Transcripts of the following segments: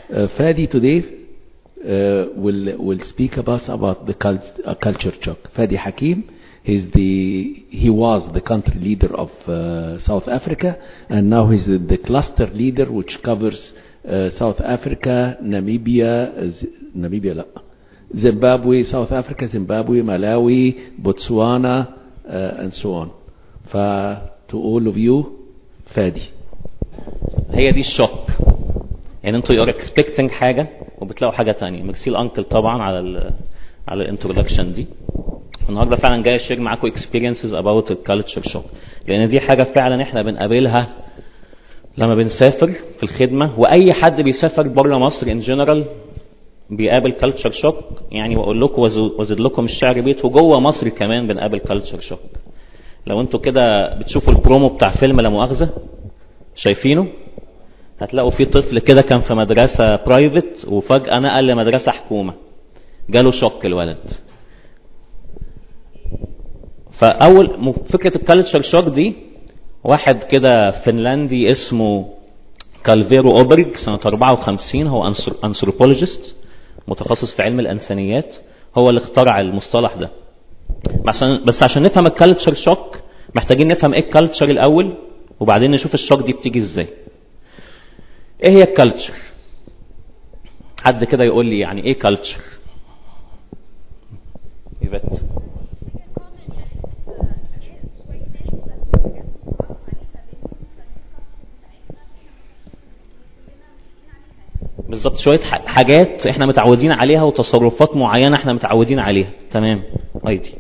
Uh, Fadi today uh, will will speak about about the cult, uh, culture shock. Fadi Hakim, he's the he was the country leader of uh, South Africa, and now he's the, the cluster leader which covers uh, South Africa, Namibia, uh, Z- Namibia, لا. Zimbabwe, South Africa, Zimbabwe, Malawi, Botswana, uh, and so on. ف to all of you, Fadi. هي دي الشوك يعني انتوا يور اكسبكتنج حاجه وبتلاقوا حاجه تانية ميرسي الانكل طبعا على ال على الانترودكشن دي النهارده فعلا جاي اشير معاكم اكسبيرينسز اباوت الكالتشر شوك لان دي حاجه فعلا احنا بنقابلها لما بنسافر في الخدمه واي حد بيسافر بره مصر ان جنرال بيقابل كالتشر شوك يعني واقول لكم وز- وازيد لكم الشعر بيت وجوه مصر كمان بنقابل كالتشر شوك لو انتوا كده بتشوفوا البرومو بتاع فيلم لا مؤاخذه شايفينه هتلاقوا في طفل كده كان في مدرسة برايفت وفجأة نقل لمدرسة حكومة جاله شوك الولد فأول م- فكرة الكالتشر شوك دي واحد كده فنلندي اسمه كالفيرو أوبرج سنة 54 هو أنثروبولوجيست متخصص في علم الإنسانيات هو اللي اخترع المصطلح ده عشان بس عشان نفهم الكالتشر شوك محتاجين نفهم ايه الكالتشر الأول وبعدين نشوف الشوك دي بتيجي ازاي ايه هي الكالتشر حد كده يقول لي يعني ايه كالتشر ايفات بالظبط شويه ح- حاجات احنا متعودين عليها وتصرفات معينه احنا متعودين عليها تمام ايدي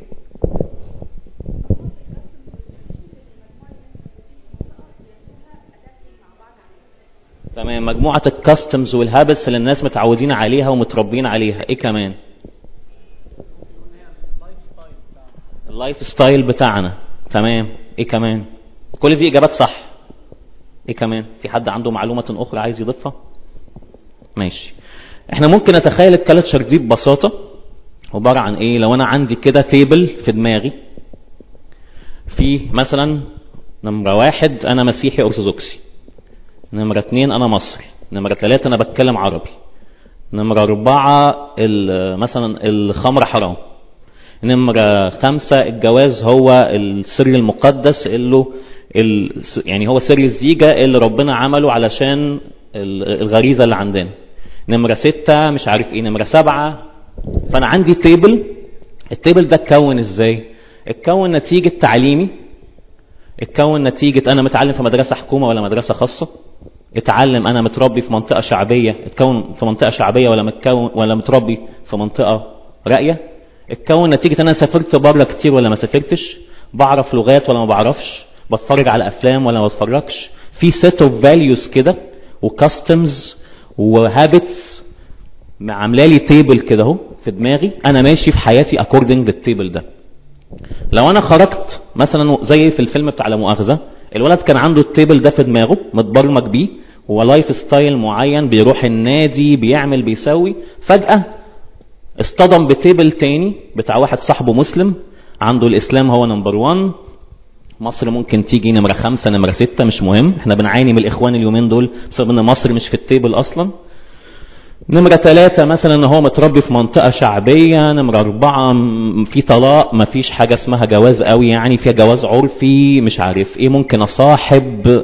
تمام مجموعه الكاستمز والهابتس اللي الناس متعودين عليها ومتربيين عليها ايه كمان اللايف ستايل بتاعنا تمام ايه كمان كل دي اجابات صح ايه كمان في حد عنده معلومه اخرى عايز يضيفها ماشي احنا ممكن نتخيل الكالتشر دي ببساطه عباره عن ايه لو انا عندي كده تيبل في دماغي في مثلا نمره واحد انا مسيحي ارثوذكسي نمرة اتنين أنا مصري نمرة تلاتة أنا بتكلم عربي نمرة أربعة ال- مثلا الخمر حرام نمرة خمسة الجواز هو السر المقدس اللي ال- يعني هو سر الزيجة اللي ربنا عمله علشان ال- الغريزة اللي عندنا نمرة ستة مش عارف ايه نمرة سبعة فأنا عندي تيبل التيبل ده اتكون ازاي؟ اتكون نتيجة تعليمي اتكون نتيجة أنا متعلم في مدرسة حكومة ولا مدرسة خاصة اتعلم أنا متربي في منطقة شعبية اتكون في منطقة شعبية ولا متكون ولا متربي في منطقة راقية اتكون نتيجة أنا سافرت بره كتير ولا ما سافرتش بعرف لغات ولا ما بعرفش بتفرج على أفلام ولا ما بتفرجش في سيت اوف فاليوز كده وكاستمز وهابتس عامله لي تيبل كده اهو في دماغي انا ماشي في حياتي اكوردنج للتيبل ده لو انا خرجت مثلا زي في الفيلم بتاع لا مؤاخذه الولد كان عنده التيبل ده في دماغه متبرمج بيه هو لايف ستايل معين بيروح النادي بيعمل بيسوي فجاه اصطدم بتيبل تاني بتاع واحد صاحبه مسلم عنده الاسلام هو نمبر 1 مصر ممكن تيجي نمره خمسة نمره ستة مش مهم احنا بنعاني من الاخوان اليومين دول بسبب ان مصر مش في التيبل اصلا نمرة ثلاثة مثلا ان هو متربي في منطقة شعبية نمرة أربعة م- في طلاق مفيش حاجة اسمها جواز قوي يعني في جواز عرفي مش عارف ايه ممكن اصاحب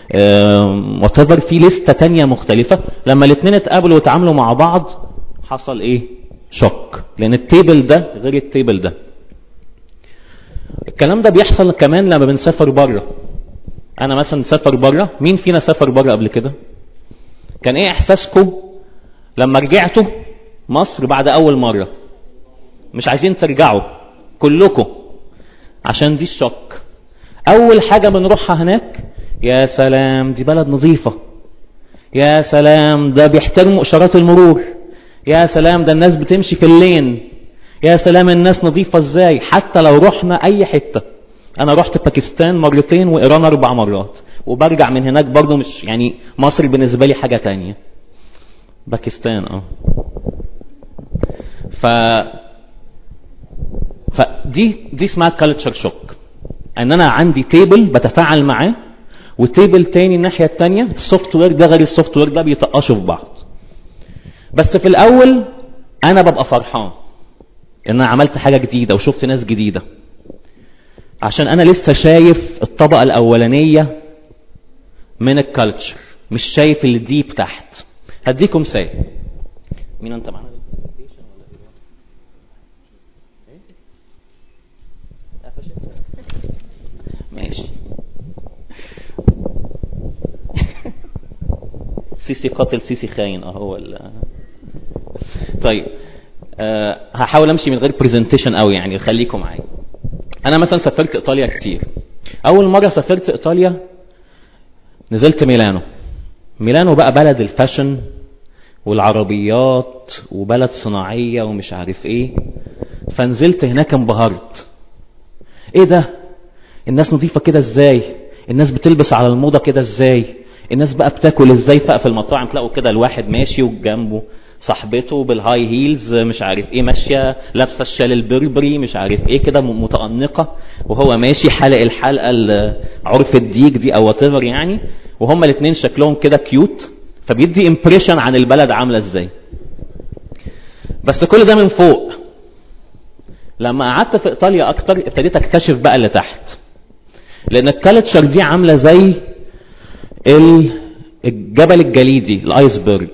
وات في لستة تانية مختلفة لما الاتنين اتقابلوا واتعاملوا مع بعض حصل ايه شوك لان التيبل ده غير التيبل ده الكلام ده بيحصل كمان لما بنسافر بره انا مثلا سافر بره مين فينا سافر بره قبل كده كان ايه احساسكم لما رجعتوا مصر بعد اول مره مش عايزين ترجعوا كلكم عشان دي الشك اول حاجه بنروحها هناك يا سلام دي بلد نظيفه يا سلام ده بيحترموا اشارات المرور يا سلام ده الناس بتمشي في اللين يا سلام الناس نظيفه ازاي حتى لو رحنا اي حته انا رحت باكستان مرتين وايران اربع مرات وبرجع من هناك برضو مش يعني مصر بالنسبه لي حاجه تانية باكستان اه ف فدي دي اسمها كالتشر شوك ان انا عندي تيبل بتفاعل معاه وتيبل تاني الناحيه التانية السوفت وير ده غير السوفت وير ده بيطقشوا في بعض بس في الاول انا ببقى فرحان ان انا عملت حاجه جديده وشفت ناس جديده عشان انا لسه شايف الطبقه الاولانيه من الكالتشر مش شايف الديب تحت هديكم مثال مين انت معانا ماشي سيسي قاتل سيسي خاين اه هو ال طيب أه هحاول امشي من غير برزنتيشن قوي يعني خليكم معايا انا مثلا سافرت ايطاليا كتير اول مره سافرت ايطاليا نزلت ميلانو ميلانو بقى بلد الفاشن والعربيات وبلد صناعيه ومش عارف ايه فنزلت هناك انبهرت ايه ده الناس نظيفه كده ازاي الناس بتلبس على الموضه كده ازاي الناس بقى بتاكل ازاي فوق في المطاعم تلاقوا كده الواحد ماشي وجنبه صاحبته بالهاي هيلز مش عارف ايه ماشيه لابسه الشال البربري مش عارف ايه كده متأنقه وهو ماشي حلق الحلقه عرف الديك دي او وات يعني وهما الاثنين شكلهم كده كيوت فبيدي امبريشن عن البلد عامله ازاي بس كل ده من فوق لما قعدت في ايطاليا اكتر ابتديت اكتشف بقى اللي تحت لان الكالتشر دي عامله زي الجبل الجليدي الايسبرج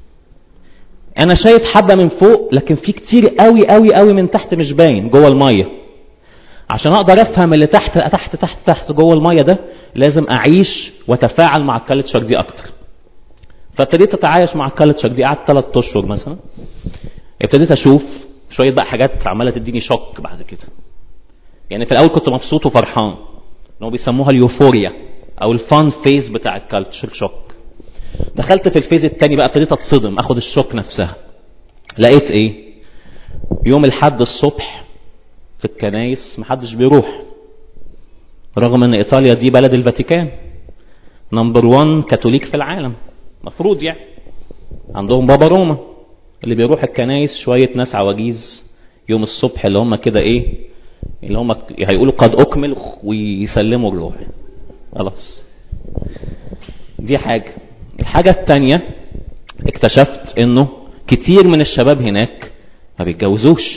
انا شايف حبه من فوق لكن في كتير قوي قوي قوي من تحت مش باين جوه الميه عشان اقدر افهم اللي تحت تحت تحت تحت جوه الميه ده لازم اعيش واتفاعل مع الكالتشر دي اكتر فابتديت اتعايش مع الكالتشر دي قعدت ثلاث اشهر مثلا ابتديت اشوف شويه بقى حاجات عماله تديني شوك بعد كده يعني في الاول كنت مبسوط وفرحان ان هو بيسموها اليوفوريا او الفان فيز بتاع الكالتشر شوك دخلت في الفيز الثاني بقى ابتديت اتصدم اخد الشوك نفسها لقيت ايه يوم الحد الصبح في الكنايس محدش بيروح رغم ان ايطاليا دي بلد الفاتيكان نمبر 1 كاثوليك في العالم مفروض يعني عندهم بابا روما اللي بيروح الكنايس شويه ناس عواجيز يوم الصبح اللي هم كده ايه اللي هم هيقولوا قد اكمل ويسلموا الروح خلاص دي حاجه الحاجه الثانيه اكتشفت انه كتير من الشباب هناك ما بيتجوزوش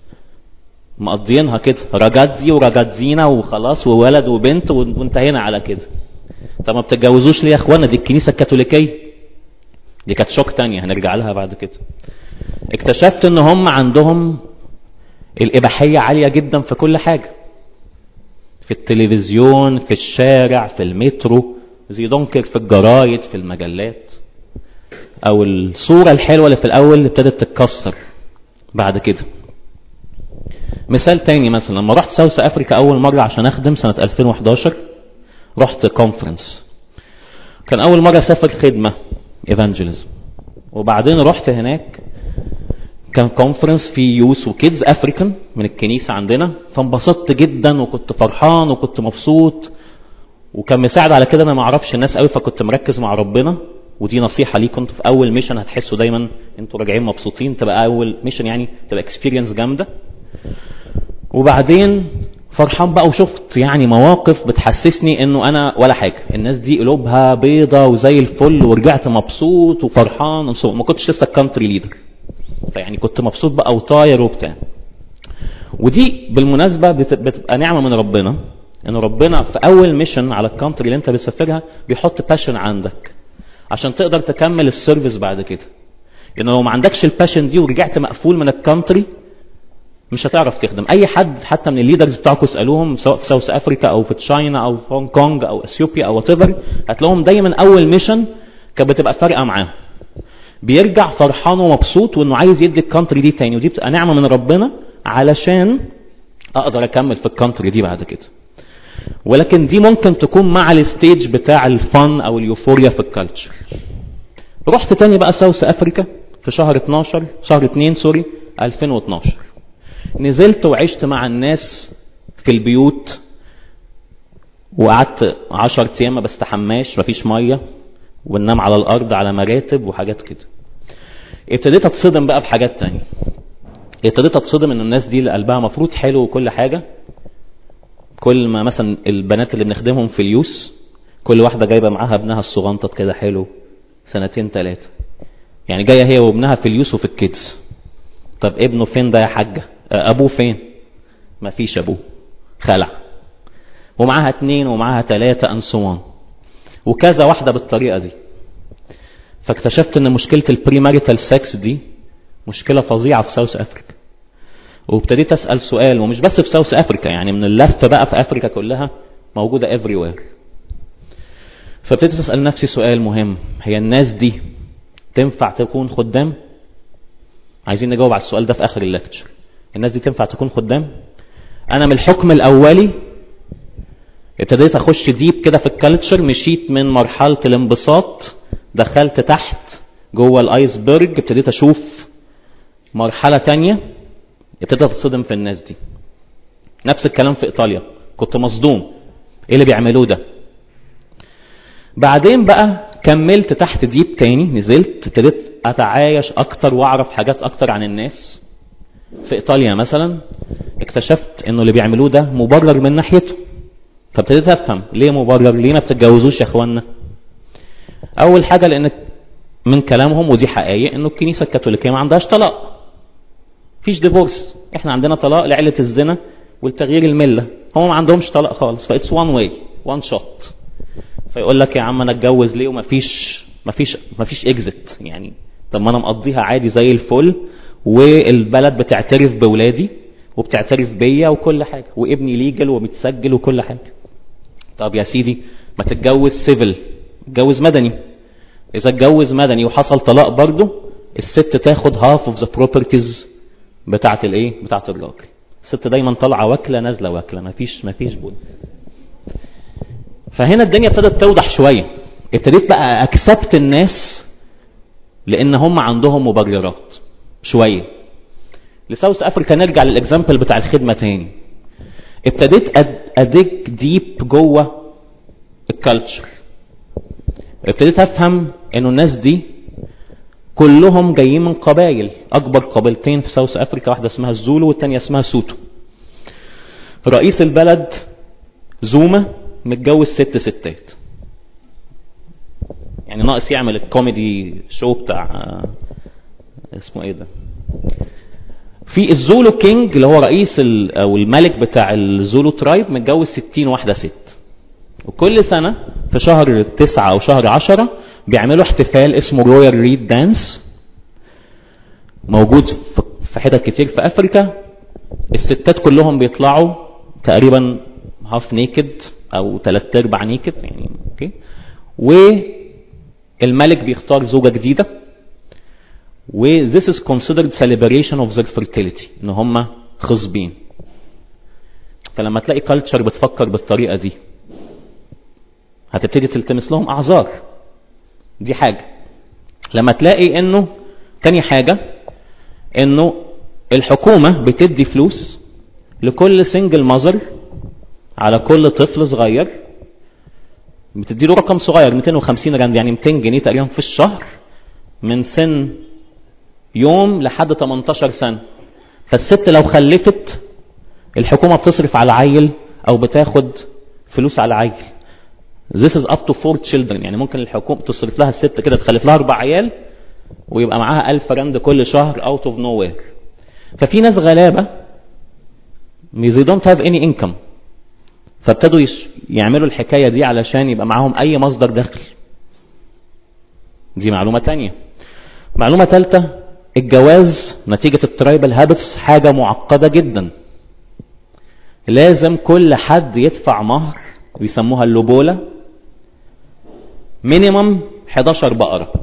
مقضيينها كده راجاتزي وراجاتزينا وخلاص وولد وبنت وانتهينا على كده طب ما بتتجوزوش ليه يا اخوانا دي الكنيسه الكاثوليكيه دي كانت شوك تانية هنرجع لها بعد كده اكتشفت ان هم عندهم الاباحيه عاليه جدا في كل حاجه في التلفزيون في الشارع في المترو زي دونكر في الجرايد في المجلات او الصوره الحلوه اللي في الاول ابتدت تتكسر بعد كده مثال تاني مثلا لما رحت ساوث افريكا اول مره عشان اخدم سنه 2011 رحت كونفرنس كان اول مره اسافر خدمه ايفانجيليزم وبعدين رحت هناك كان كونفرنس في يوث وكيدز افريكان من الكنيسه عندنا فانبسطت جدا وكنت فرحان وكنت مبسوط وكان مساعد على كده انا ما اعرفش الناس قوي فكنت مركز مع ربنا ودي نصيحه ليكم انتوا في اول ميشن هتحسوا دايما انتوا راجعين مبسوطين تبقى اول ميشن يعني تبقى اكسبيرينس جامده وبعدين فرحان بقى وشفت يعني مواقف بتحسسني انه انا ولا حاجه الناس دي قلوبها بيضة وزي الفل ورجعت مبسوط وفرحان ما كنتش لسه كانتري ليدر فيعني كنت مبسوط بقى وطاير وبتاع ودي بالمناسبه بتبقى نعمه من ربنا ان ربنا في اول ميشن على الكانتري اللي انت بتسافرها بيحط باشن عندك عشان تقدر تكمل السيرفيس بعد كده لان لو ما عندكش الباشن دي ورجعت مقفول من الكانتري مش هتعرف تخدم اي حد حتى من الليدرز بتوعكم اسالوهم سواء في ساوث افريكا او في تشاينا او في هونج كونج او اثيوبيا او وات ايفر هتلاقيهم دايما اول ميشن كانت بتبقى فارقه معاهم بيرجع فرحان ومبسوط وانه عايز يدي الكانتري دي تاني ودي بتبقى نعمه من ربنا علشان اقدر اكمل في الكانتري دي بعد كده ولكن دي ممكن تكون مع الستيج بتاع الفن او اليوفوريا في الكالتشر رحت تاني بقى ساوث افريكا في شهر 12 شهر 2 سوري 2012 نزلت وعشت مع الناس في البيوت وقعدت 10 ايام ما بستحماش مفيش ميه وننام على الارض على مراتب وحاجات كده ابتديت اتصدم بقى بحاجات تانية ابتديت اتصدم ان الناس دي اللي قلبها مفروض حلو وكل حاجه كل ما مثلا البنات اللي بنخدمهم في اليوس كل واحده جايبه معاها ابنها الصغنطط كده حلو سنتين ثلاثه يعني جايه هي وابنها في اليوس وفي الكيدز طب ابنه فين ده يا حاجه آه، ابوه فين مفيش ابوه خلع ومعاها اتنين ومعاها تلاتة انسوان وكذا واحدة بالطريقة دي فاكتشفت ان مشكلة البريماريتال سكس دي مشكلة فظيعة في ساوث افريكا وابتديت اسأل سؤال ومش بس في ساوث افريكا يعني من اللف بقى في افريكا كلها موجودة everywhere فابتديت اسأل نفسي سؤال مهم هي الناس دي تنفع تكون خدام عايزين نجاوب على السؤال ده في اخر الليكتشر الناس دي تنفع تكون خدام انا من الحكم الاولي ابتديت اخش ديب كده في الكالتشر مشيت من مرحله الانبساط دخلت تحت جوه الايسبرج ابتديت اشوف مرحله تانية ابتديت اتصدم في الناس دي نفس الكلام في ايطاليا كنت مصدوم ايه اللي بيعملوه ده بعدين بقى كملت تحت ديب تاني نزلت ابتديت اتعايش اكتر واعرف حاجات اكتر عن الناس في ايطاليا مثلا اكتشفت انه اللي بيعملوه ده مبرر من ناحيته فابتديت افهم ليه مبرر ليه ما بتتجوزوش يا اخوانا اول حاجه لان من كلامهم ودي حقائق انه الكنيسه الكاثوليكيه ما عندهاش طلاق مفيش ديفورس احنا عندنا طلاق لعله الزنا والتغيير المله هم ما عندهمش طلاق خالص فايتس وان واي وان شوت فيقول لك يا عم انا اتجوز ليه ومفيش مفيش مفيش اكزيت يعني طب ما انا مقضيها عادي زي الفل والبلد بتعترف بولادي وبتعترف بيا وكل حاجه وابني ليجل ومتسجل وكل حاجه طب يا سيدي ما تتجوز سيفل اتجوز مدني اذا اتجوز مدني وحصل طلاق برضه الست تاخد هاف اوف ذا بروبرتيز بتاعت الايه بتاعت الراجل الست دايما طالعه واكله نازله واكله مفيش مفيش بد فهنا الدنيا ابتدت توضح شويه ابتديت بقى اكسبت الناس لان هم عندهم مبررات شويه لساوث افريكا نرجع للاكزامبل بتاع الخدمه تاني ابتديت اديك ديب جوه الكالتشر ابتديت افهم انه الناس دي كلهم جايين من قبائل اكبر قبيلتين في ساوث افريكا واحده اسمها الزولو والتانيه اسمها سوتو رئيس البلد زوما متجوز ست ستات يعني ناقص يعمل الكوميدي شو بتاع اسمه ايه ده في الزولو كينج اللي هو رئيس او الملك بتاع الزولو ترايب متجوز 60 واحده ست وكل سنه في شهر تسعة او شهر عشرة بيعملوا احتفال اسمه رويال ريد دانس موجود في حتت كتير في افريكا الستات كلهم بيطلعوا تقريبا هاف نيكد او ثلاث ارباع نيكد يعني اوكي والملك بيختار زوجه جديده و this is considered celebration of their fertility ان هم خصبين فلما تلاقي كلتشر بتفكر بالطريقه دي هتبتدي تلتمس لهم اعذار دي حاجه لما تلاقي انه تاني حاجه انه الحكومه بتدي فلوس لكل سنجل مازر على كل طفل صغير بتدي له رقم صغير 250 راند يعني 200 جنيه تقريبا في الشهر من سن يوم لحد 18 سنه فالست لو خلفت الحكومه بتصرف على عيل او بتاخد فلوس على عيل This is up to four children يعني ممكن الحكومة تصرف لها الست كده تخلف لها أربع عيال ويبقى معاها ألف رند كل شهر out of nowhere ففي ناس غلابة they don't have any income فابتدوا يش... يعملوا الحكاية دي علشان يبقى معاهم أي مصدر دخل دي معلومة تانية معلومة تالتة الجواز نتيجة الترايبل هابتس حاجة معقدة جدا لازم كل حد يدفع مهر بيسموها اللوبولا مينيمم 11 بقرة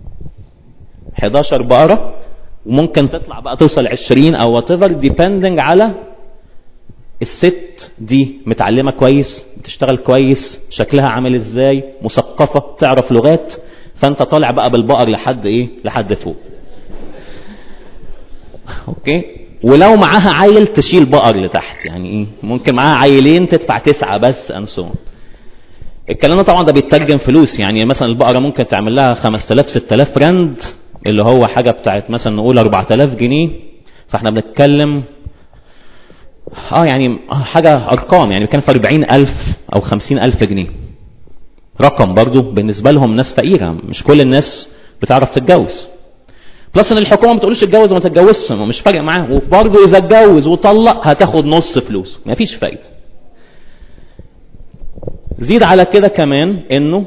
11 بقرة وممكن تطلع بقى توصل 20 او وات ايفر ديبندنج على الست دي متعلمة كويس بتشتغل كويس شكلها عامل ازاي مثقفة تعرف لغات فانت طالع بقى بالبقر لحد ايه لحد فوق اوكي ولو معاها عيل تشيل بقر لتحت يعني ايه ممكن معاها عيلين تدفع تسعة بس انسون الكلام ده طبعا ده بيترجم فلوس يعني مثلا البقرة ممكن تعمل لها 5000 6000 رند اللي هو حاجة بتاعت مثلا نقول 4000 جنيه فاحنا بنتكلم اه يعني حاجة ارقام يعني كان في 40000 او 50000 جنيه رقم برضو بالنسبة لهم ناس فقيرة مش كل الناس بتعرف تتجوز بلس ان الحكومه ما بتقولش اتجوز وما تتجوزش ما مش فارق معاه وبرضه اذا اتجوز وطلق هتاخد نص فلوسه مفيش فايده زيد على كده كمان انه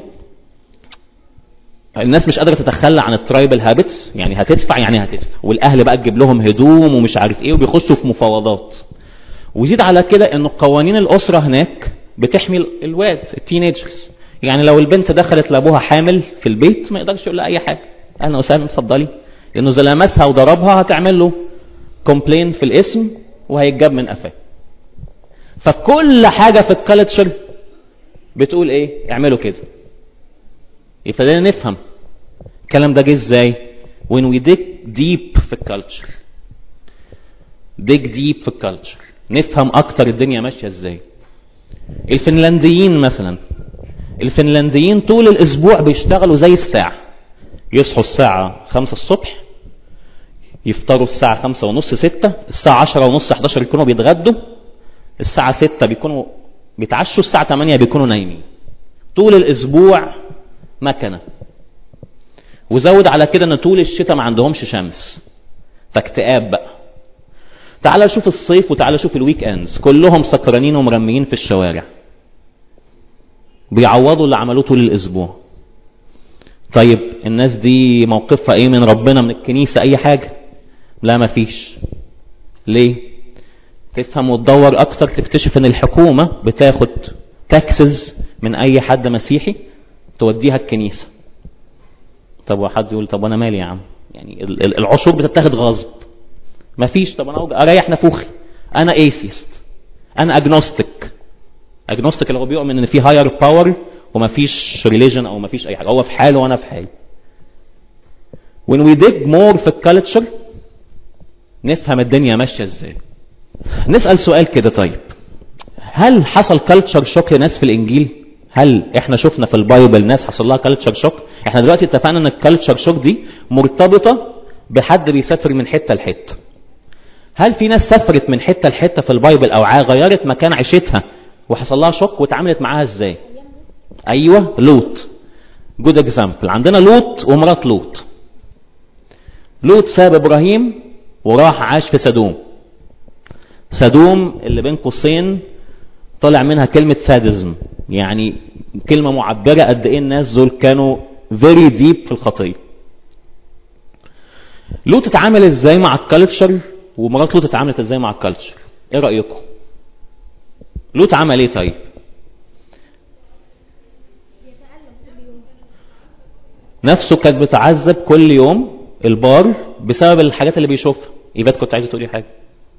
الناس مش قادره تتخلى عن الترايبل هابتس يعني هتدفع يعني هتدفع والاهل بقى تجيب لهم هدوم ومش عارف ايه وبيخشوا في مفاوضات وزيد على كده انه قوانين الاسره هناك بتحمي الواد التينيجرز يعني لو البنت دخلت لابوها حامل في البيت ما يقدرش يقول لها اي حاجه اهلا وسهلا اتفضلي لانه اذا لمسها وضربها هتعمل له كومبلين في الاسم وهيتجاب من قفاه فكل حاجه في الكالتشر بتقول ايه اعملوا كده يبتدينا نفهم الكلام ده جه ازاي when we dig deep في الكالتشر dig deep في الكالتشر نفهم اكتر الدنيا ماشيه ازاي الفنلنديين مثلا الفنلنديين طول الاسبوع بيشتغلوا زي الساعه يصحوا الساعه 5 الصبح يفطروا الساعة خمسة ونص ستة الساعة عشرة ونص 11 يكونوا بيتغدوا الساعة ستة بيكونوا بيتعشوا الساعة 8 بيكونوا نايمين طول الأسبوع مكنة وزود على كده ان طول الشتاء ما عندهمش شمس فاكتئاب بقى تعال شوف الصيف وتعال شوف الويك اندز كلهم سكرانين ومرميين في الشوارع بيعوضوا اللي عملوه طول الاسبوع طيب الناس دي موقفها ايه من ربنا من الكنيسة اي حاجة لا مفيش ليه تفهم وتدور اكتر تكتشف ان الحكومة بتاخد تاكسز من اي حد مسيحي توديها الكنيسة طب وحد يقول طب وانا مالي يا عم يعني ال- ال- العشور بتتاخد غصب مفيش طب انا أوج- اريح نفوخي انا ايسيست انا اجنوستيك اجنوستيك اللي هو بيؤمن ان في هاير باور ومفيش ريليجن او مفيش اي حاجه هو في حاله وانا في حالي when we dig more في الكالتشر نفهم الدنيا ماشيه ازاي نسال سؤال كده طيب هل حصل كالتشر شوك لناس في الانجيل هل احنا شفنا في البايبل ناس حصل لها كالتشر شوك احنا دلوقتي اتفقنا ان الكالتشر شوك دي مرتبطه بحد بيسافر من حته لحته هل في ناس سافرت من حته لحته في البايبل او ع- غيرت مكان عيشتها وحصل لها شوك واتعاملت معاها ازاي ايوه لوط جود اكزامبل عندنا لوط ومرات لوط لوط ساب ابراهيم وراح عاش في سدوم سدوم اللي بين قوسين طلع منها كلمة سادزم يعني كلمة معبرة قد ايه الناس دول كانوا very deep في الخطية لوط اتعامل ازاي مع الكالتشر ومرات لوط اتعاملت ازاي مع الكالتشر ايه رأيكم لوط عمل ايه طيب نفسه كانت بتعذب كل يوم البار بسبب الحاجات اللي بيشوفها ايفات كنت عايزه تقولي حاجه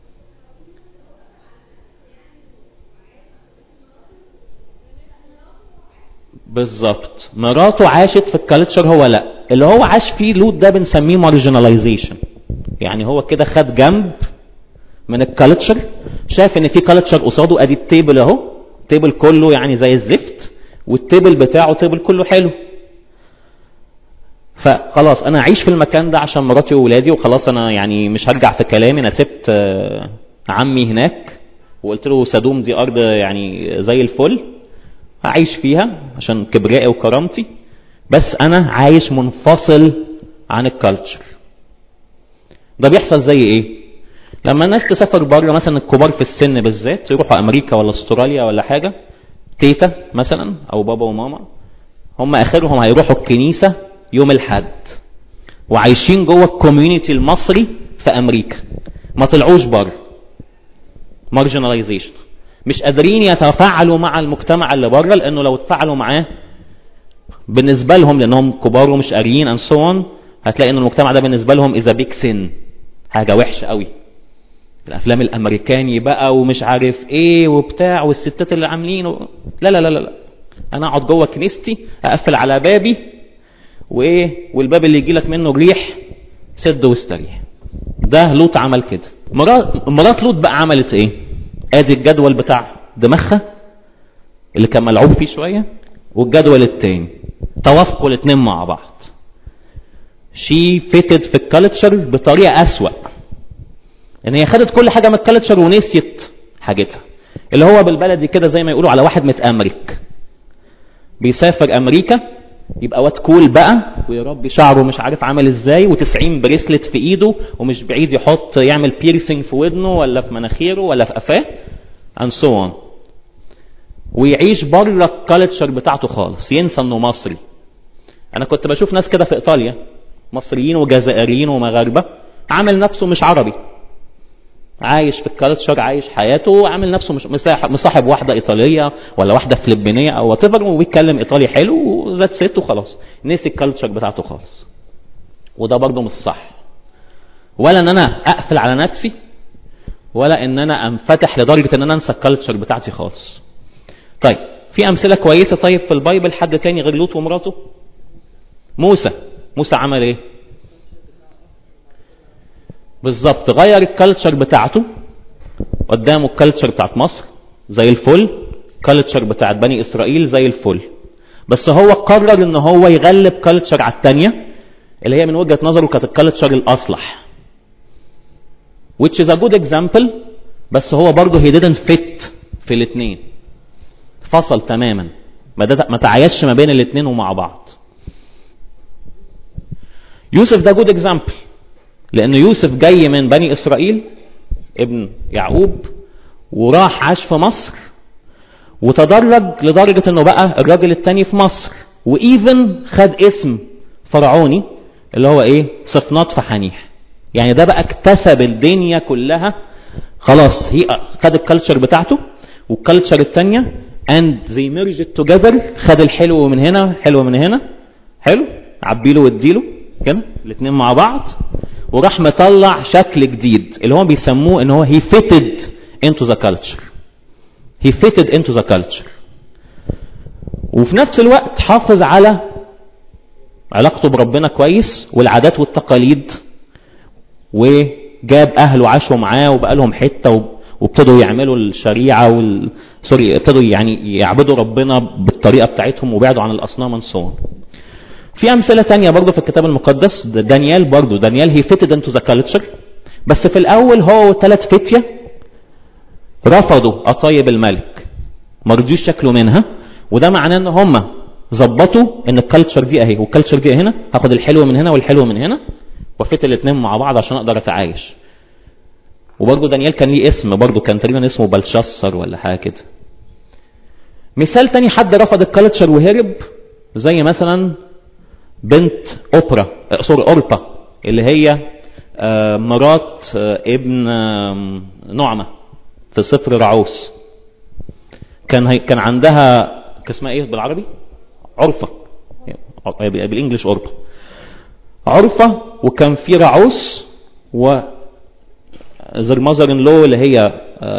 بالظبط مراته عاشت في الكالتشر هو لا اللي هو عاش فيه لوط ده بنسميه مارجناليزيشن يعني هو كده خد جنب من الكالتشر شاف ان في كالتشر قصاده ادي التيبل اهو التيبل كله يعني زي الزفت والتيبل بتاعه تيبل كله حلو فخلاص انا اعيش في المكان ده عشان مراتي واولادي وخلاص انا يعني مش هرجع في كلامي انا سبت آه، عمي هناك وقلت له سدوم دي ارض يعني زي الفل هعيش فيها عشان كبريائي وكرامتي بس انا عايش منفصل عن الكالتشر ده بيحصل زي ايه لما الناس تسافر بره مثلا الكبار في السن بالذات يروحوا امريكا ولا استراليا ولا حاجه تيتا مثلا او بابا وماما هم اخرهم هيروحوا الكنيسه يوم الحد وعايشين جوه الكوميونتي المصري في امريكا ما طلعوش بره مارجناليزيشن مش قادرين يتفاعلوا مع المجتمع اللي بره لانه لو اتفاعلوا معاه بالنسبه لهم لانهم كبار ومش قاريين and so on هتلاقي ان المجتمع ده بالنسبه لهم اذا بيك سن حاجه وحشه قوي الافلام الامريكاني بقى ومش عارف ايه وبتاع والستات اللي عاملين و... لا لا لا لا لا انا اقعد جوه كنيستي اقفل على بابي وايه والباب اللي يجي لك منه الريح سد واستريح ده لوط عمل كده مرات مرات لوط بقى عملت ايه ادي الجدول بتاع دماغها اللي كان ملعوب فيه شويه والجدول التاني توافقوا الاثنين مع بعض شي فيتد في الكالتشر بطريقه اسوأ ان هي خدت كل حاجه من الكالتشر ونسيت حاجتها اللي هو بالبلدي كده زي ما يقولوا على واحد متامرك بيسافر امريكا يبقى واد كول بقى ويربي شعره مش عارف عامل ازاي و90 بريسلت في ايده ومش بعيد يحط يعمل بيرسينج في ودنه ولا في مناخيره ولا في قفاه and so on ويعيش بره الكالتشر بتاعته خالص ينسى انه مصري انا كنت بشوف ناس كده في ايطاليا مصريين وجزائريين ومغاربه عامل نفسه مش عربي عايش في الكالتشر عايش حياته عامل نفسه مش مصاحب واحده ايطاليه ولا واحده فلبينيه او وات ايفر وبيتكلم ايطالي حلو وذات ست وخلاص نسي الكالتشر بتاعته خالص وده برضه مش صح ولا ان انا اقفل على نفسي ولا ان انا انفتح لدرجه ان انا انسى الكالتشر بتاعتي خالص طيب في امثله كويسه طيب في البايبل حد تاني غير لوط ومراته موسى موسى عمل ايه بالظبط غير الكالتشر بتاعته قدامه الكالتشر بتاعت مصر زي الفل الكالتشر بتاعت بني اسرائيل زي الفل بس هو قرر ان هو يغلب كالتشر على الثانيه اللي هي من وجهه نظره كانت الكالتشر الاصلح which is a good example بس هو برضه he didn't fit في الاثنين فصل تماما ما تعايشش ما بين الاثنين ومع بعض يوسف ده جود اكزامبل لان يوسف جاي من بني اسرائيل ابن يعقوب وراح عاش في مصر وتدرج لدرجة انه بقى الراجل التاني في مصر وايفن خد اسم فرعوني اللي هو ايه صفنات فحنيح يعني ده بقى اكتسب الدنيا كلها خلاص هي خد الكالتشر بتاعته والكالتشر التانية and they merged together خد الحلو من هنا حلو من هنا حلو عبيله واديله كده الاثنين مع بعض وراح مطلع شكل جديد اللي هو بيسموه ان هو he fitted into the culture he fitted into the culture وفي نفس الوقت حافظ على علاقته بربنا كويس والعادات والتقاليد وجاب اهله عاشوا معاه وبقى لهم حته وابتدوا يعملوا الشريعه وال سوري ابتدوا يعني يعبدوا ربنا بالطريقه بتاعتهم وبعدوا عن الاصنام والصون في امثله تانية برضه في الكتاب المقدس دانيال برضه دانيال هي فيتد انتو ذا كالتشر بس في الاول هو ثلاث فتيه رفضوا اطايب الملك ما رضيوش شكله منها وده معناه ان هم ظبطوا ان الكالتشر دي اهي والكالتشر دي هنا هاخد الحلو من هنا والحلو من هنا وفيت الاثنين مع بعض عشان اقدر اتعايش وبرضه دانيال كان ليه اسم برضه كان تقريبا اسمه بلشسر ولا حاجه كده مثال تاني حد رفض الكالتشر وهرب زي مثلا بنت اوبرا سوري اوربا اللي هي آه مرات آه ابن آه نعمة في سفر رعوس كان هي كان عندها كان اسمها ايه بالعربي عرفة بالانجلش عرفة عرفة وكان في رعوس و زر ماذر ان لو اللي هي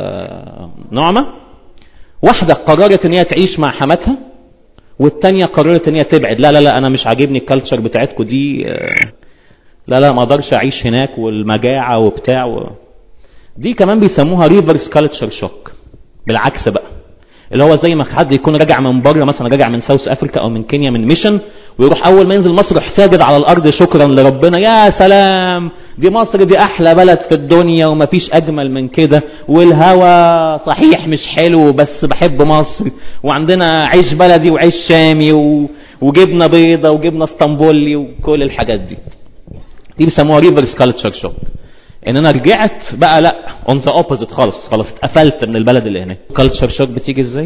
نعمة واحدة قررت ان هي تعيش مع حماتها والتانية قررت ان هي تبعد لا لا لا انا مش عاجبني الكالتشر بتاعتكم دي لا لا ما اقدرش اعيش هناك والمجاعة وبتاع و... دي كمان بيسموها ريفرس كالتشر شوك بالعكس بقى اللي هو زي ما حد يكون راجع من بره مثلا راجع من ساوث افريكا او من كينيا من ميشن ويروح اول ما ينزل مصر يروح ساجد على الارض شكرا لربنا يا سلام دي مصر دي احلى بلد في الدنيا ومفيش اجمل من كده والهوا صحيح مش حلو بس بحب مصر وعندنا عيش بلدي وعيش شامي و... وجبنه بيضه وجبنه اسطنبولي وكل الحاجات دي دي بيسموها ريفرس كالتشر شوك ان انا رجعت بقى لا اون ذا اوبوزيت خالص خلاص اتقفلت من البلد اللي هناك كالتشر شوك بتيجي ازاي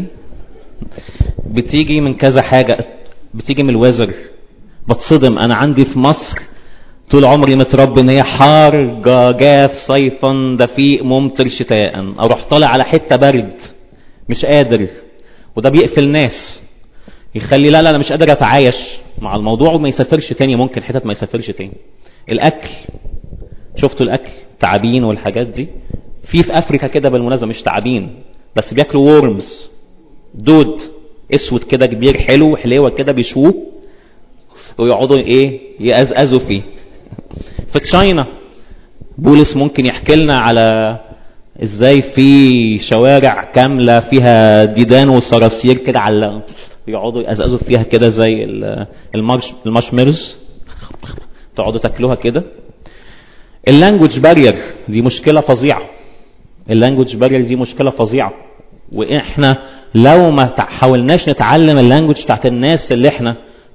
بتيجي من كذا حاجه بتيجي من الوزر بتصدم انا عندي في مصر طول عمري متربي ان هي حار جاف صيفا دفيق ممطر شتاء اروح طالع على حته برد مش قادر وده بيقفل ناس يخلي لا لا انا مش قادر اتعايش مع الموضوع وما يسافرش تاني ممكن حتت ما يسافرش تاني الاكل شفتوا الاكل تعابين والحاجات دي في في افريكا كده بالمناسبه مش تعابين بس بياكلوا وورمز دود اسود كده كبير حلو حليوه كده بيشووه ويقعدوا ايه يقزقزوا فيه في تشاينا بولس ممكن يحكي لنا على ازاي في شوارع كامله فيها ديدان وصراصير كده على يقعدوا يقزقزوا فيها كده زي المارش المارشميلوز تقعدوا تاكلوها كده اللانجوج بارير دي مشكله فظيعه اللانجوج بارير دي مشكله فظيعه واحنا لو ما حاولناش نتعلم اللانجوج بتاعت الناس اللي احنا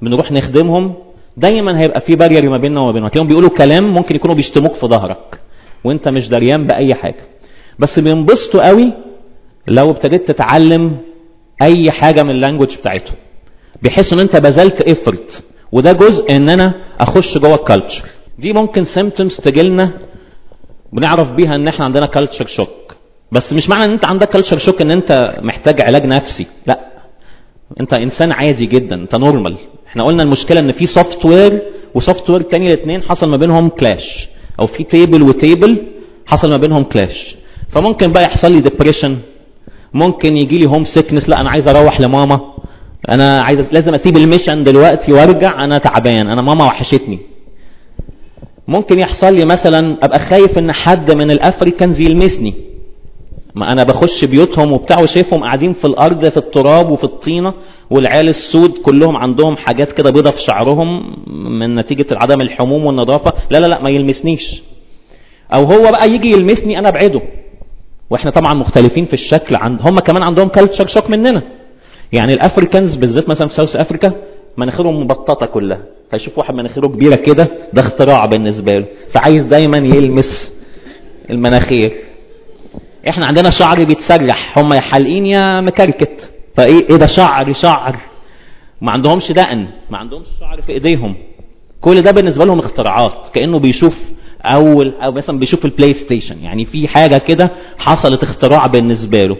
بنروح نخدمهم دايما هيبقى في بارير ما بيننا وما بينهم هتلاقيهم بيقولوا كلام ممكن يكونوا بيشتموك في ظهرك وانت مش دريان باي حاجه بس بينبسطوا قوي لو ابتديت تتعلم اي حاجه من اللانجوج بتاعتهم بيحسوا ان انت بذلت ايفورت وده جزء ان انا اخش جوه الكالتشر دي ممكن سيمتومز تجيلنا بنعرف بيها ان احنا عندنا كالتشر شوك بس مش معنى ان انت عندك كالتشر شوك ان انت محتاج علاج نفسي لا انت انسان عادي جدا انت نورمال احنا قلنا المشكله ان في سوفت وير وسوفت وير تاني الاثنين حصل ما بينهم كلاش او في تيبل وتيبل حصل ما بينهم كلاش فممكن بقى يحصل لي ديبريشن ممكن يجي لي هوم سيكنس لا انا عايز اروح لماما انا عايز لازم اسيب الميشن دلوقتي وارجع انا تعبان انا ماما وحشتني ممكن يحصل لي مثلا ابقى خايف ان حد من الافريكانز يلمسني ما انا بخش بيوتهم وبتاع وشايفهم قاعدين في الارض في التراب وفي الطينه والعيال السود كلهم عندهم حاجات كده بيضه في شعرهم من نتيجه عدم الحموم والنظافه لا لا لا ما يلمسنيش او هو بقى يجي يلمسني انا ابعده واحنا طبعا مختلفين في الشكل عند هم كمان عندهم كالتشر شوك مننا يعني الافريكانز بالذات مثلا في ساوث افريكا مناخيرهم مبططه كلها فيشوف واحد مناخيره كبيره كده ده اختراع بالنسبه له فعايز دايما يلمس المناخير احنا عندنا شعر بيتسرح هم يا حالقين يا مكركت فايه ايه ده شعر شعر ما عندهمش دقن ما عندهمش شعر في ايديهم كل ده بالنسبه لهم اختراعات كانه بيشوف اول او مثلا بيشوف البلاي ستيشن يعني في حاجه كده حصلت اختراع بالنسبه له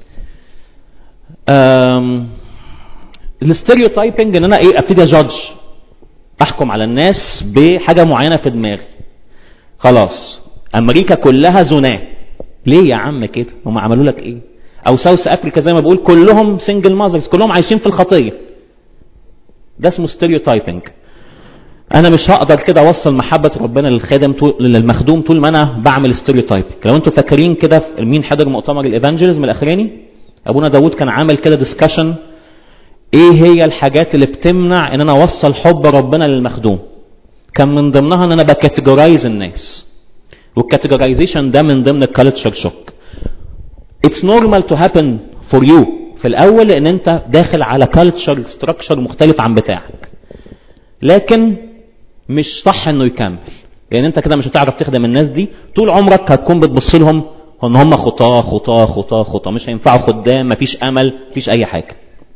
الستيريوتايبنج ان انا ايه ابتدي اجادج احكم على الناس بحاجه معينه في دماغي خلاص امريكا كلها زناه ليه يا عم كده هم عملوا لك ايه او ساوث افريكا زي ما بقول كلهم سنجل ماذرز كلهم عايشين في الخطيه ده اسمه ستيريوتايبنج انا مش هقدر كده اوصل محبه ربنا للخادم طول للمخدوم طول ما انا بعمل ستيريوتايبنج لو انتوا فاكرين كده مين حضر مؤتمر الايفانجيلزم الاخراني ابونا داوود كان عامل كده ديسكشن ايه هي الحاجات اللي بتمنع ان انا اوصل حب ربنا للمخدوم كان من ضمنها ان انا بكاتيجورايز الناس والكاتيجورايزيشن ده من ضمن الكالتشر شوك اتس نورمال تو هابن فور يو في الاول لان انت داخل على كالتشر ستراكشر مختلف عن بتاعك لكن مش صح انه يكمل لان انت كده مش هتعرف تخدم الناس دي طول عمرك هتكون بتبص لهم ان هم خطاه خطاه خطاه خطاه مش هينفعوا خدام مفيش امل مفيش اي حاجه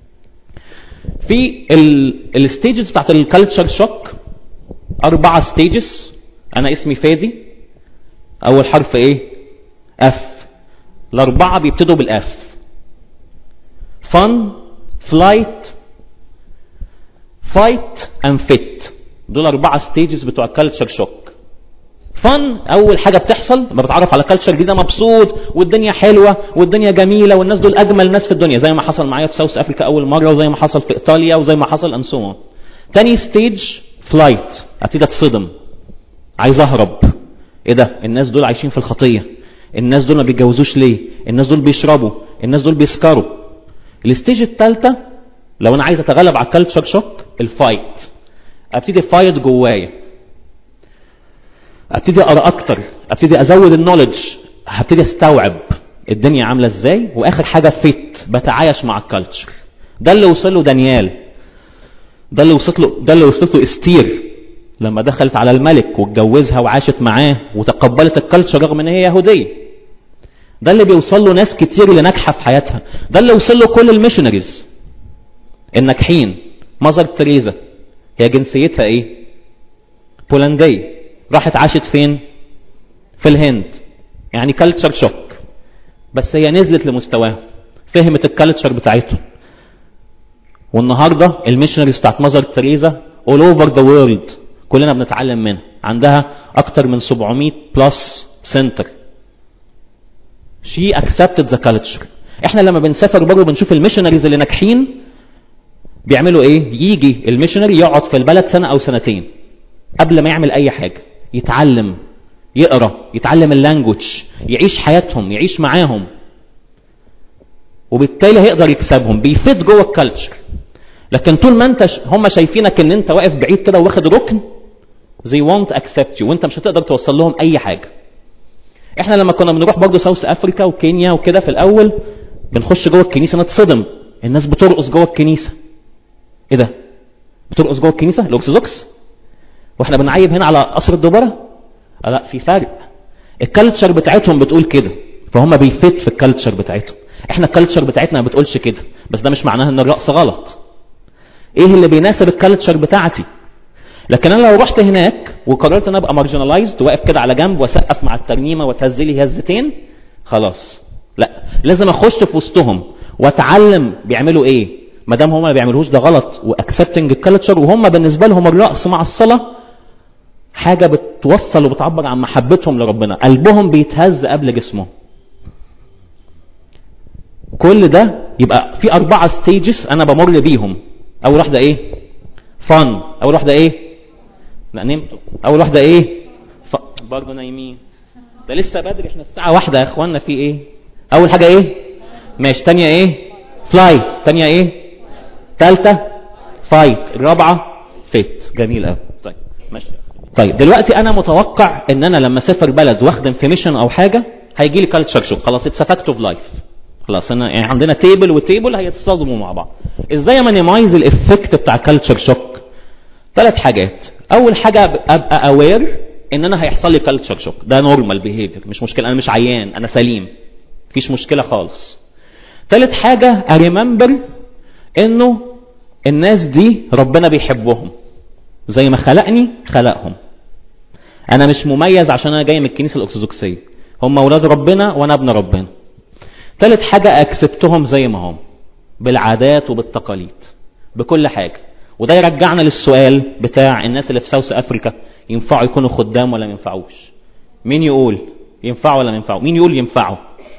في الستيجز بتاعت الكالتشر شوك اربعه ستيجز انا اسمي فادي اول حرف ايه اف الاربعه بيبتدوا بالاف فن فلايت فايت اند فيت دول اربعه ستيجز بتوع الكالتشر شوك فن اول حاجه بتحصل لما بتعرف على كالتشر جديده مبسوط والدنيا حلوه والدنيا جميله والناس دول اجمل ناس في الدنيا زي ما حصل معايا في ساوث افريكا اول مره وزي ما حصل في ايطاليا وزي ما حصل ان سو تاني ستيج فلايت ابتدي اتصدم عايز اهرب ايه ده الناس دول عايشين في الخطيه الناس دول ما بيتجوزوش ليه الناس دول بيشربوا الناس دول بيسكروا الستيج الثالثه لو انا عايز اتغلب على الكالتشر شوك الفايت ابتدي فايت جوايا ابتدي اقرا اكتر ابتدي ازود النولج هبتدي استوعب الدنيا عامله ازاي واخر حاجه فيت بتعايش مع الكالتشر ده اللي وصل له دانيال ده اللي وصلت له ده اللي وصلت له استير لما دخلت على الملك واتجوزها وعاشت معاه وتقبلت الكالتشر رغم ان هي يهوديه ده اللي بيوصل له ناس كتير اللي ناجحه في حياتها ده اللي وصل له كل الميشنريز الناجحين ماذر تريزا هي جنسيتها ايه بولنديه راحت عاشت فين في الهند يعني كالتشر شوك بس هي نزلت لمستواها فهمت الكالتشر بتاعتهم والنهارده الميشنريز بتاعت ماذر تريزا all over the world كلنا بنتعلم منها عندها اكتر من 700 بلس سنتر she accepted the culture احنا لما بنسافر بره بنشوف الميشنريز اللي ناجحين بيعملوا ايه يجي الميشنري يقعد في البلد سنه او سنتين قبل ما يعمل اي حاجه يتعلم يقرا يتعلم اللانجوج يعيش حياتهم يعيش معاهم وبالتالي هيقدر يكسبهم بيفيد جوه الكالتشر لكن طول ما انت ش... هم شايفينك ان انت واقف بعيد كده واخد ركن they won't accept you وانت مش هتقدر توصل لهم اي حاجه احنا لما كنا بنروح برضه ساوث افريكا وكينيا وكده في الاول بنخش جوه الكنيسه نتصدم الناس بترقص جوه الكنيسه ايه ده بترقص جوه الكنيسه الارثوذكس واحنا بنعيب هنا على قصر الدبره آه لا في فرق الكالتشر بتاعتهم بتقول كده فهم بيفت في الكالتشر بتاعتهم احنا الكالتشر بتاعتنا ما بتقولش كده بس ده مش معناه ان الرقص غلط ايه اللي بيناسب الكالتشر بتاعتي لكن انا لو رحت هناك وقررت ان ابقى مارجنالايزد واقف كده على جنب واسقف مع الترنيمه وتهز لي هزتين خلاص لا لازم اخش في وسطهم واتعلم بيعملوا ايه ما دام هم ما بيعملوش ده غلط واكسبتنج الكالتشر وهم بالنسبه لهم الرقص مع الصلاه حاجه بتوصل وبتعبر عن محبتهم لربنا قلبهم بيتهز قبل جسمهم كل ده يبقى في اربعه ستيجز انا بمر بيهم اول واحده ايه فن اول واحده ايه لا نمتوا اول واحده ايه ف... برضه نايمين ده لسه بدري احنا الساعه واحدة يا اخوانا في ايه اول حاجه ايه ماشي تانية ايه فلايت تانية ايه تالتة فايت الرابعة فيت جميل قوي طيب ماشي طيب دلوقتي انا متوقع ان انا لما اسافر بلد واخدم في ميشن او حاجه هيجي لي كالتشر شوك خلاص اتس فاكت اوف لايف خلاص انا يعني عندنا تيبل وتيبل هيتصادموا مع بعض ازاي مانيمايز الافكت بتاع كالتشر شوك ثلاث حاجات اول حاجه ابقى اوير ان انا هيحصل لي كالتشر شوك ده نورمال بيهيفير مش مشكله انا مش عيان انا سليم مفيش مشكله خالص ثالث حاجه اريمبر انه الناس دي ربنا بيحبهم زي ما خلقني خلقهم انا مش مميز عشان انا جاي من الكنيسه الارثوذكسيه هم اولاد ربنا وانا ابن ربنا ثالث حاجه اكسبتهم زي ما هم بالعادات وبالتقاليد بكل حاجه وده يرجعنا للسؤال بتاع الناس اللي في ساوث افريكا ينفعوا يكونوا خدام ولا ما ينفعوش مين يقول ينفعوا ولا ما ينفعوا مين يقول ينفعوا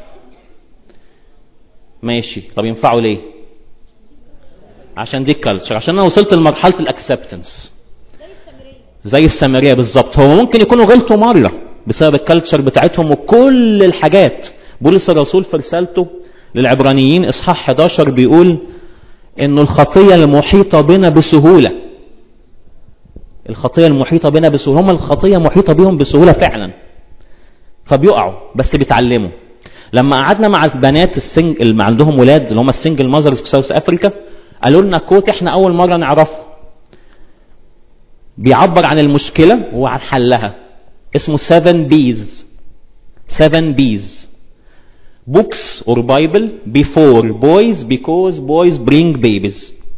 ماشي طب ينفعوا ليه عشان دي الكالتشر عشان انا وصلت لمرحله الاكسبتنس زي السامريه بالظبط هو ممكن يكونوا غلطوا مره بسبب الكالتشر بتاعتهم وكل الحاجات بولس الرسول في رسالته للعبرانيين اصحاح 11 بيقول انه الخطيه المحيطه بنا بسهوله الخطيه المحيطه بنا بسهوله هم الخطيه محيطه بهم بسهوله فعلا فبيقعوا بس بيتعلموا لما قعدنا مع البنات السنج اللي عندهم ولاد اللي هم السنجل ماذرز في ساوث افريكا قالوا لنا كوت احنا اول مره نعرفه بيعبر عن المشكله وعن حلها اسمه 7 بيز 7 بيز books or Bible before boys because boys bring babies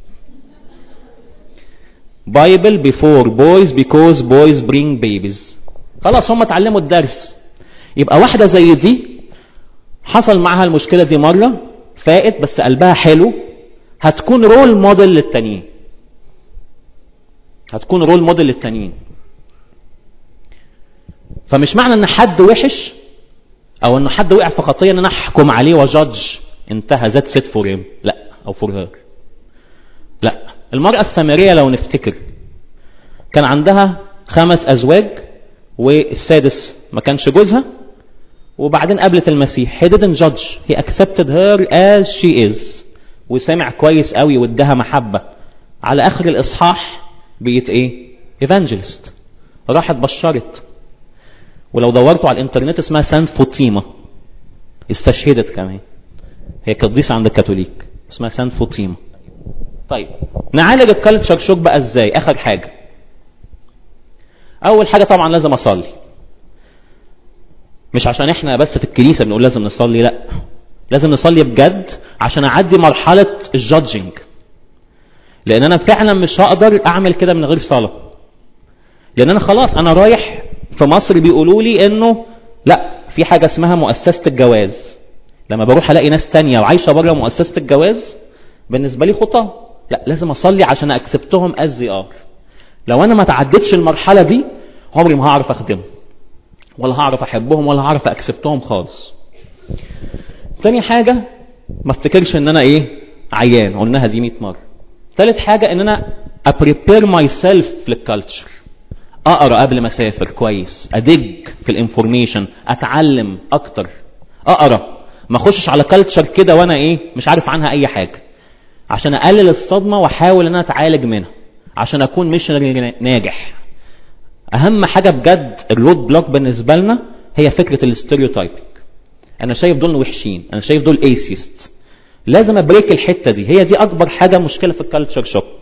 Bible before boys because boys bring babies خلاص هم اتعلموا الدرس يبقى واحدة زي دي حصل معاها المشكلة دي مرة فائت بس قلبها حلو هتكون رول موديل للتانيين هتكون رول موديل للتانيين فمش معنى ان حد وحش او ان حد وقع في خطيه ان انا احكم عليه وجادج انتهى ذات سيت فور هيم لا او فور هير لا المراه السامريه لو نفتكر كان عندها خمس ازواج والسادس ما كانش جوزها وبعدين قابلت المسيح he didn't judge he accepted her as she is وسمع كويس قوي واداها محبه على اخر الاصحاح بقيت ايه evangelist راحت بشرت ولو دورتوا على الانترنت اسمها سانت فوتيما استشهدت كمان هي قديسة عند الكاثوليك اسمها سانت فوتيما طيب نعالج الكالتشر شوك بقى ازاي اخر حاجة اول حاجة طبعا لازم اصلي مش عشان احنا بس في الكنيسة بنقول لازم نصلي لا لازم نصلي بجد عشان اعدي مرحلة الجادجنج لان انا فعلا مش هقدر اعمل كده من غير صلاة لان انا خلاص انا رايح في مصر بيقولوا لي انه لا في حاجه اسمها مؤسسه الجواز لما بروح الاقي ناس تانية وعايشه بره مؤسسه الجواز بالنسبه لي خطاه لا لازم اصلي عشان اكسبتهم از ار لو انا ما تعديتش المرحله دي عمري ما هعرف اخدمهم ولا هعرف احبهم ولا هعرف اكسبتهم خالص تاني حاجه ما افتكرش ان انا ايه عيان قلناها دي 100 مره تالت حاجه ان انا ابريبير ماي سيلف للكالتشر اقرا قبل ما اسافر كويس ادج في الانفورميشن اتعلم اكتر اقرا ما اخشش على كلتشر كده وانا ايه مش عارف عنها اي حاجه عشان اقلل الصدمه واحاول ان انا اتعالج منها عشان اكون ميشنري ناجح اهم حاجه بجد الرود بلوك بالنسبه لنا هي فكره الاستيريوتايبنج انا شايف دول وحشين انا شايف دول ايسيست لازم ابريك الحته دي هي دي اكبر حاجه مشكله في الكالتشر شوك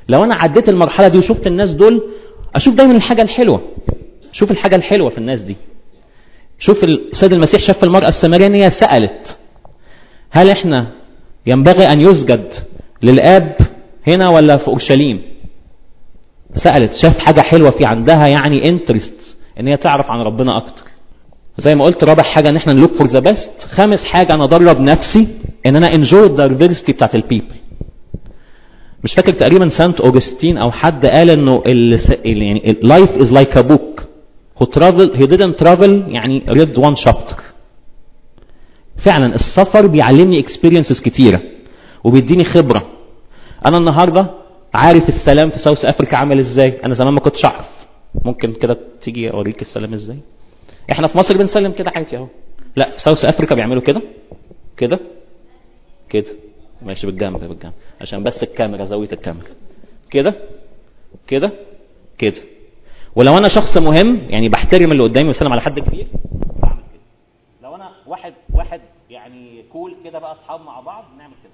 لو انا عديت المرحله دي وشفت الناس دول اشوف دايما الحاجه الحلوه شوف الحاجه الحلوه في الناس دي شوف السيد المسيح شاف المراه السامريه ان هي سالت هل احنا ينبغي ان يسجد للاب هنا ولا في اورشليم سالت شاف حاجه حلوه في عندها يعني انترست ان هي تعرف عن ربنا اكتر زي ما قلت رابع حاجه ان احنا نلوك فور ذا بيست خامس حاجه انا ادرب نفسي ان انا انجوي الدايفرستي بتاعت البيبل مش فاكر تقريبا سانت اوجستين او حد قال انه ال يعني لايف از لايك ا بوك هو ترافل هي didn't travel يعني read one chapter فعلا السفر بيعلمني اكسبيرينسز كتيره وبيديني خبره انا النهارده عارف السلام في ساوث افريكا عامل ازاي انا زمان ما كنتش اعرف ممكن كده تيجي اوريك السلام ازاي احنا في مصر بنسلم كده عادي اهو لا في ساوث افريكا بيعملوا كده كده كده ماشي بالجنب بالجنب عشان بس الكاميرا زاويه الكاميرا كده كده كده ولو انا شخص مهم يعني بحترم اللي قدامي وسلم على حد كبير بعمل كده لو انا واحد واحد يعني كول كده بقى اصحاب مع بعض نعمل كده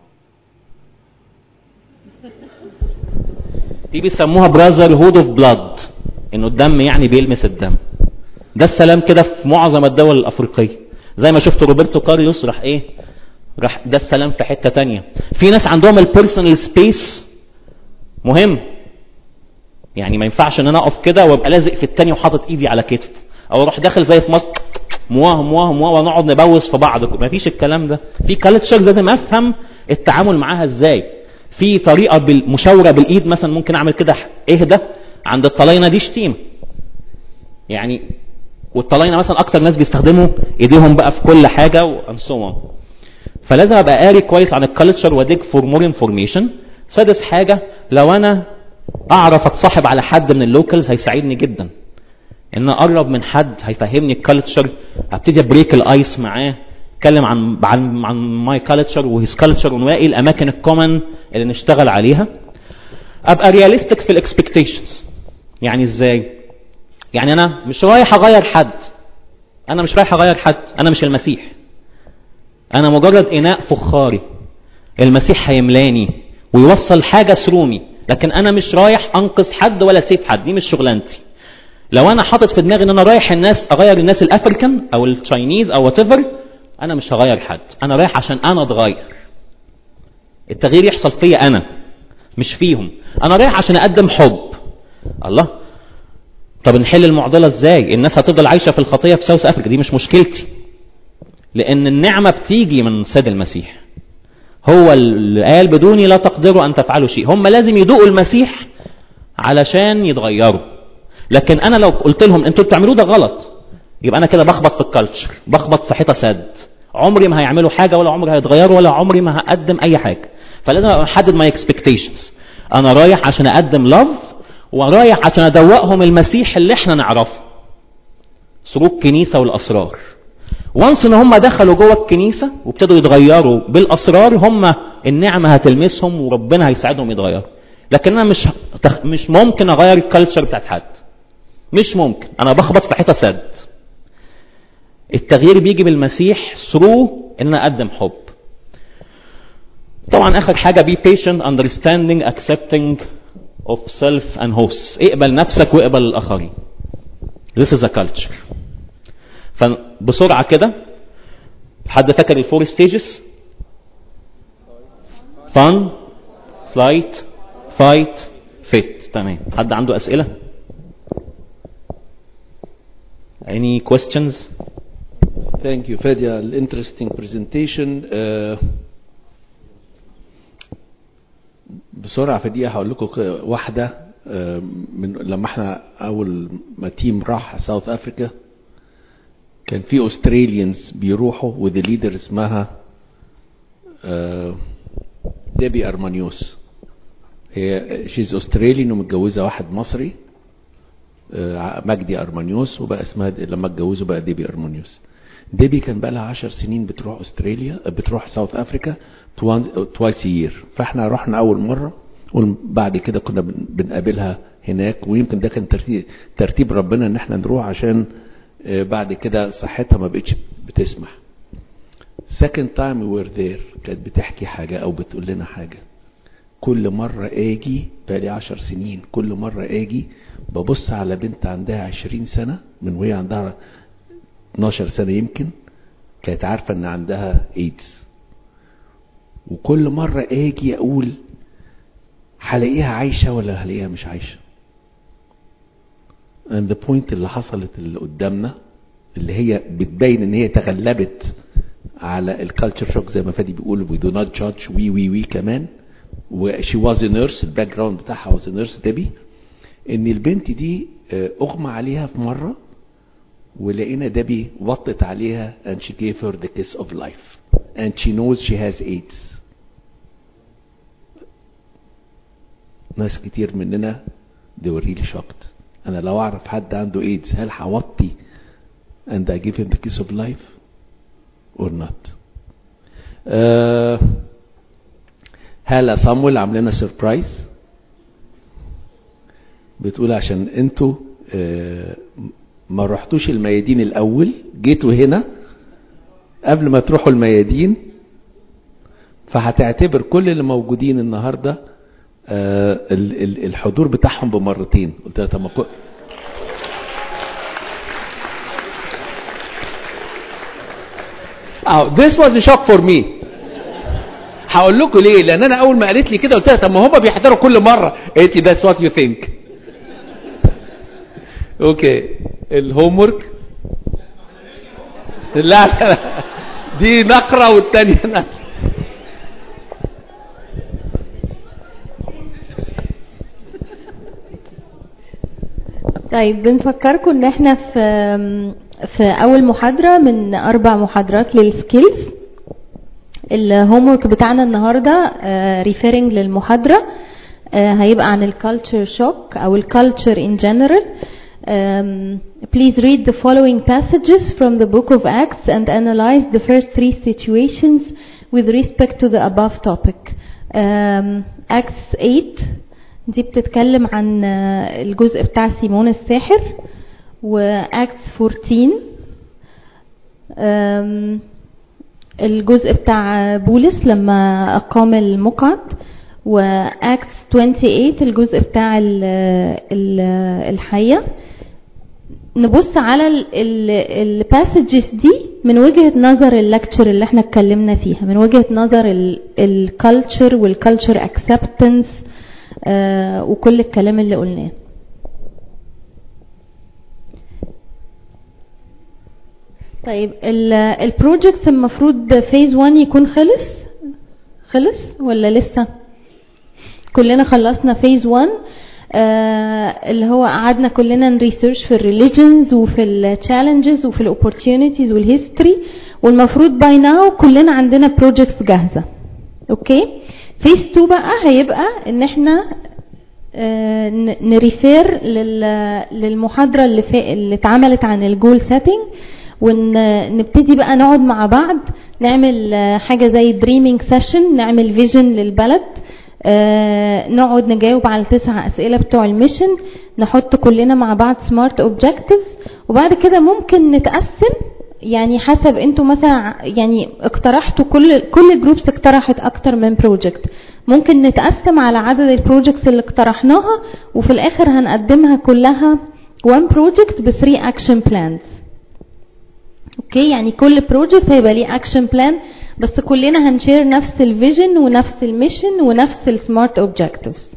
دي بيسموها براذر هود اوف بلاد انه الدم يعني بيلمس الدم ده السلام كده في معظم الدول الافريقيه زي ما شفت روبرتو كاريوس راح ايه راح ده السلام في حته تانية في ناس عندهم البيرسونال سبيس مهم يعني ما ينفعش ان انا اقف كده وابقى لازق في التاني وحاطط ايدي على كتفه او اروح داخل زي في مصر مواه مواه مواه ونقعد نبوس في بعض ما فيش الكلام ده في كالتشر لازم افهم التعامل معاها ازاي في طريقه بالمشاوره بالايد مثلا ممكن اعمل كده اهدى عند الطلاينه دي شتيمه يعني والطلاينه مثلا اكتر ناس بيستخدموا ايديهم بقى في كل حاجه وان سو فلازم ابقى قاري كويس عن الكالتشر واديك فور مور انفورميشن سادس حاجه لو انا اعرف اتصاحب على حد من اللوكالز هيساعدني جدا ان اقرب من حد هيفهمني الكالتشر ابتدي ابريك الايس معاه اتكلم عن عن عن ماي كالتشر وهيز كالتشر ونلاقي الاماكن الكومن اللي نشتغل عليها ابقى رياليستيك في الاكسبكتيشنز يعني ازاي يعني انا مش رايح اغير حد انا مش رايح اغير حد انا مش المسيح انا مجرد اناء فخاري المسيح هيملاني ويوصل حاجه سرومي لكن انا مش رايح انقذ حد ولا اسيب حد دي مش شغلانتي لو انا حاطط في دماغي ان انا رايح الناس اغير الناس الافريكان او التشاينيز او وات انا مش هغير حد انا رايح عشان انا اتغير التغيير يحصل فيا انا مش فيهم انا رايح عشان اقدم حب الله طب نحل المعضله ازاي الناس هتفضل عايشه في الخطيه في ساوث افريكا دي مش مشكلتي لان النعمه بتيجي من سيد المسيح هو اللي قال بدوني لا تقدروا ان تفعلوا شيء هم لازم يدوقوا المسيح علشان يتغيروا لكن انا لو قلت لهم انتوا بتعملوه ده غلط يبقى انا كده بخبط في الكالتشر بخبط في حيطه سد عمري ما هيعملوا حاجه ولا عمري هيتغيروا ولا عمري ما هقدم اي حاجه فلازم ابقى محدد ماي اكسبكتيشنز انا رايح عشان اقدم لاف ورايح عشان ادوقهم المسيح اللي احنا نعرفه سلوك الكنيسه والاسرار وانس ان هم دخلوا جوه الكنيسه وابتدوا يتغيروا بالاسرار هم النعمه هتلمسهم وربنا هيساعدهم يتغيروا لكن انا مش مش ممكن اغير الكالتشر بتاعت حد مش ممكن انا بخبط في حيطه سد التغيير بيجي بالمسيح ثرو ان انا اقدم حب طبعا اخر حاجه be patient understanding accepting of self and hosts اقبل نفسك واقبل الاخرين this is a culture فبسرعه كده حد فاكر الفور ستيجز fun flight fight fit تمام حد عنده اسئله any questions Thank you, Fedya. Interesting presentation. Uh, بسرعة في دقيقة هقول لكم واحدة uh, من لما احنا أول ما تيم راح ساوث أفريكا كان في أستراليانز بيروحوا وذ ليدر اسمها uh, ديبي أرمانيوس هي شيز أستراليان ومتجوزة واحد مصري مجدي أرمانيوس وبقى اسمها لما اتجوزوا بقى ديبي أرمانيوس ديبي كان بقى لها 10 سنين بتروح استراليا بتروح ساوث افريكا توايس يير فاحنا رحنا اول مره وبعد كده كنا بنقابلها هناك ويمكن ده كان ترتيب, ترتيب ربنا ان احنا نروح عشان بعد كده صحتها ما بقتش بتسمح second time we were there كانت بتحكي حاجة او بتقول لنا حاجة كل مرة اجي بقالي عشر سنين كل مرة اجي ببص على بنت عندها عشرين سنة من وهي عندها 12 سنة يمكن كانت عارفة ان عندها ايدز وكل مرة اجي اقول هلاقيها عايشة ولا هلاقيها مش عايشة and the point اللي حصلت اللي قدامنا اللي هي بتبين ان هي تغلبت على الكالتشر شوك زي ما فادي بيقول we do not judge we we we كمان و she was a nurse الباك جراوند بتاعها was a nurse ديبي ان البنت دي آه، اغمى عليها في مرة ولقينا ديبي وطت عليها and she gave her the kiss of life and she knows she has AIDS ناس كتير مننا they were really shocked انا لو اعرف حد عنده ايدز هل هوطي and I give him the kiss of life or not آه هالة صامويل عاملنا سربرايز بتقول عشان انتوا آه ما رحتوش الميادين الاول جيتوا هنا قبل ما تروحوا الميادين فهتعتبر كل اللي موجودين النهارده آه ال- ال- الحضور بتاعهم بمرتين قلت لها طب ما كو- Oh, this was a shock for me. هقول لكم ليه؟ لأن أنا أول ما قالت لي كده قلت لها طب ما هم بيحضروا كل مرة. قالت لي that's what you think. اوكي الهوم ورك لا لا لا دي نقرة والتانية نقرة طيب بنفكركم ان احنا في في اول محاضرة من اربع محاضرات للسكيلز الهوم ورك بتاعنا النهارده ريفيرنج للمحاضرة آه، هيبقى عن الكالتشر شوك او الكالتشر in general Um, please read the following passages from the book of Acts and analyze the first three situations with respect to the above topic. Um, Acts 8 دي بتتكلم عن آه، الجزء بتاع سيمون الساحر وأكتس 14 آم، الجزء بتاع بولس لما أقام المقعد وأكتس 28 الجزء بتاع ال- ال- الحية نبص على الباسجز دي من وجهة نظر اللكتشر اللي احنا اتكلمنا فيها من وجهة نظر الكالتشر والكالتشر اكسبتنس وكل الكلام اللي قلناه طيب البروجكت المفروض فيز 1 يكون خلص خلص ولا لسه كلنا خلصنا فيز 1 آه اللي هو قعدنا كلنا نريسيرش في الريليجنز وفي التشالنجز وفي الاوبورتيونيتيز والهيستوري والمفروض باي ناو كلنا عندنا بروجكتس جاهزه اوكي فيز 2 بقى هيبقى ان احنا آه ن- نريفير لل- للمحاضره اللي فا... اللي اتعملت عن الجول سيتنج ونبتدي بقى نقعد مع بعض نعمل آه، حاجه زي دريمينج سيشن نعمل فيجن للبلد آه، نقعد نجاوب على التسع اسئله بتوع الميشن نحط كلنا مع بعض سمارت اوبجكتيفز وبعد كده ممكن نتقسم يعني حسب انتوا مثلا يعني اقترحتوا كل كل جروبس اقترحت اكتر من بروجكت ممكن نتقسم على عدد البروجكتس اللي اقترحناها وفي الاخر هنقدمها كلها one project ب 3 action plans اوكي يعني كل بروجكت هيبقى ليه اكشن بلان بس كلنا هنشير نفس الفيجن ونفس الميشن ونفس السمارت اوبجكتيفز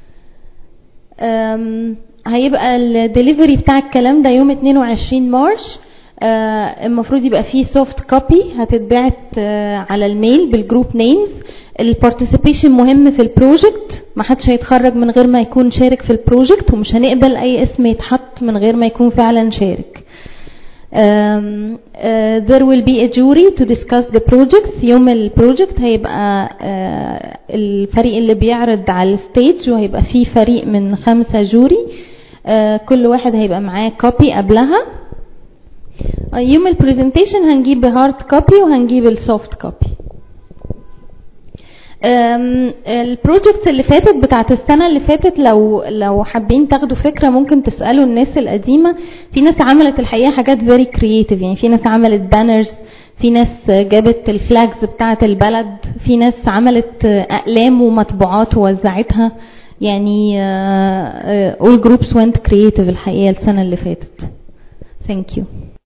هيبقى الدليفري بتاع الكلام ده يوم 22 مارش آه، المفروض يبقى فيه سوفت كوبي هتتبعت آه، على الميل بالجروب نيمز البارتيسيبيشن مهم في البروجكت ما حدش هيتخرج من غير ما يكون شارك في البروجكت ومش هنقبل اي اسم يتحط من غير ما يكون فعلا شارك Um, uh, there will be a jury to discuss the projects يوم البروجكت هيبقى uh, الفريق اللي بيعرض على الستيج وهيبقى فيه فريق من خمسة جوري uh, كل واحد هيبقى معاه كوبي قبلها uh, يوم البرزنتيشن هنجيب هارد كوبي وهنجيب السوفت كوبي أم، البروجكتس اللي فاتت بتاعت السنة اللي فاتت لو لو حابين تاخدوا فكرة ممكن تسألوا الناس القديمة في ناس عملت الحقيقة حاجات very creative يعني في ناس عملت banners في ناس جابت الفلاجز بتاعة البلد في ناس عملت اقلام ومطبوعات ووزعتها يعني آه، آه، all groups went creative الحقيقة السنة اللي فاتت thank you